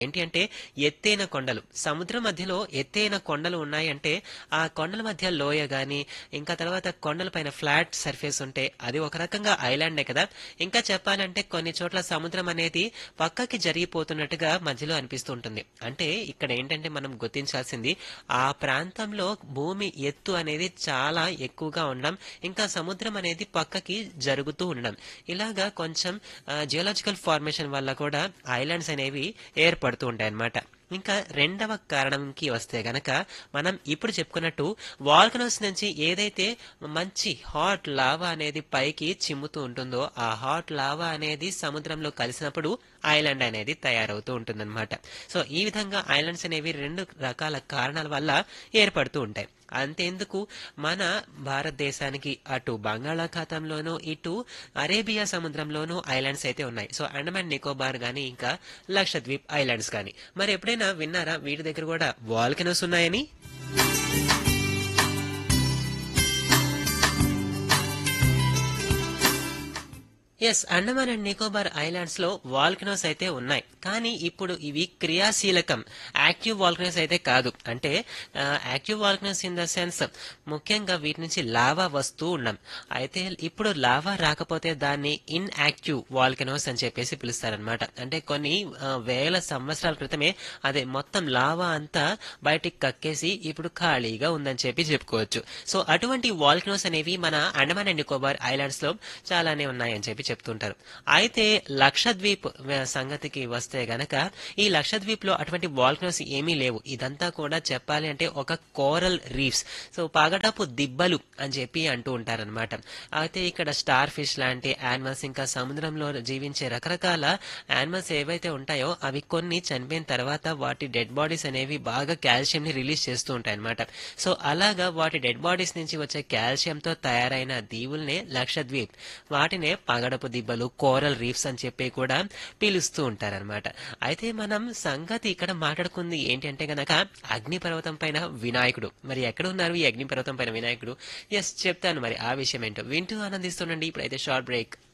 ఏంటి అంటే ఎత్తైన కొండలు సముద్రం మధ్యలో ఎత్తైన కొండలు ఉన్నాయంటే ఆ కొండల మధ్య లోయ గాని ఇంకా తర్వాత కొండల పైన ఫ్లాట్ సర్ఫేస్ ఉంటే అది ఒక రకంగా ఐలాండే కదా ఇంకా చెప్పాలంటే కొన్ని చోట్ల సముద్రం అనేది పక్కకి జరిగిపోతున్నట్టుగా మధ్యలో అనిపిస్తూ ఉంటుంది అంటే ఇక్కడ ఏంటంటే మనం గుర్తించాల్సింది ఆ ప్రాంతంలో భూమి ఎత్తు అనేది చాలా ఎక్కువగా ఉండడం ఇంకా సముద్రం అనేది పక్కకి జరుగుతూ ఉండడం ఇలాగా కొంచెం జియోలాజికల్ ఫార్మేషన్ వల్ల కూడా ఐలాండ్స్ అనేవి ఏర్పడుతూ ఉంటాయి అన్నమాట ఇంకా రెండవ కారణంకి వస్తే గనక మనం ఇప్పుడు చెప్పుకున్నట్టు వాల్కనోస్ నుంచి ఏదైతే మంచి హాట్ లావా అనేది పైకి చిమ్ముతూ ఉంటుందో ఆ హాట్ లావా అనేది సముద్రంలో కలిసినప్పుడు ఐలాండ్ అనేది తయారవుతూ ఉంటుందన్నమాట సో ఈ విధంగా ఐలాండ్స్ అనేవి రెండు రకాల కారణాల వల్ల ఏర్పడుతూ ఉంటాయి అంతేందుకు మన భారతదేశానికి అటు బంగాళాఖాతంలోనూ ఇటు అరేబియా సముద్రంలోనూ ఐలాండ్స్ అయితే ఉన్నాయి సో అండమాన్ నికోబార్ గాని ఇంకా లక్షద్వీప్ ఐలాండ్స్ గాని మరి ఎప్పుడైనా విన్నారా వీటి దగ్గర కూడా వాల్కెనోస్ ఉన్నాయని yes Andaman and Nicobar islands లో వాల్కనోస్ అయితే ఉన్నాయి కానీ ఇప్పుడు ఇవి క్రియాశీలకం యాక్టివ్ వాల్కనోస్ అయితే కాదు అంటే active volcanoes in the sense ముఖ్యంగా వీటి నుంచి లావా వస్తూ ఉన్నాం అయితే ఇప్పుడు లావా రాకపోతే దాన్ని ఇన్ యాక్టివ్ వాల్కనోస్ అని చెప్పేసి పిలుస్తారనమాట అంటే కొన్ని ఆ, వేల సంవత్సరాల క్రితమే అదే మొత్తం లావా అంతా బయటికి కక్కేసి ఇప్పుడు ఖాళీగా ఉందని చెప్పి చెప్పుకోవచ్చు సో అటువంటి వాల్కనోస్ అనేవి మన అండమాన్ అండ్ నికోబార్ ఐలాండ్స్ లో చాలానే ఉన్నాయని చెప్పి చెప్తుంటారు అయితే లక్షద్వీప్ వ- సంగతికి వస్తే గనక ఈ లక్షద్వీప్ లో అటువంటి వాల్కనోస్ ఏమీ లేవు ఇదంతా కూడా చెప్పాలి అంటే ఒక కోరల్ రీఫ్స్ సో పాగటపు దిబ్బలు అని చెప్పి అంటూ ఉంటారనమాట అయితే ఇక్కడ స్టార్ ఫిష్ లాంటి యానిమల్స్ ఇంకా సముద్రంలో జీవించే రకరకాల యానిమల్స్ ఏవైతే ఉంటాయో అవి కొన్ని చనిపోయిన తర్వాత వాటి డెడ్ బాడీస్ అనేవి బాగా కాల్షియం ని రిలీజ్ చేస్తూ ఉంటాయి అనమాట సో అలాగా వాటి డెడ్ బాడీస్ నుంచి వచ్చే కాల్షియం తో తయారైన దీవుల్నే లక్షద్వీప్ వాటినే పగడపు దిబ్బలు కోరల్ రీఫ్స్ అని చెప్పి కూడా పిలుస్తూ ఉంటారనమాట అయితే మనం సంగతి ఇక్కడ మాట్లాడుకుంది ఏంటి అంటే గనక అగ్నిపర్వతం పైన వినాయకుడు మరి ఎక్కడ ఉన్నారు ఈ అగ్నిపర్వతం పైన వినాయకుడు ఎస్ చెప్తాను మరి ఆ విషయం ఏంటో వింటూ ఆనందిస్తుండండి ఇప్పుడైతే షార్ట్ బ్రేక్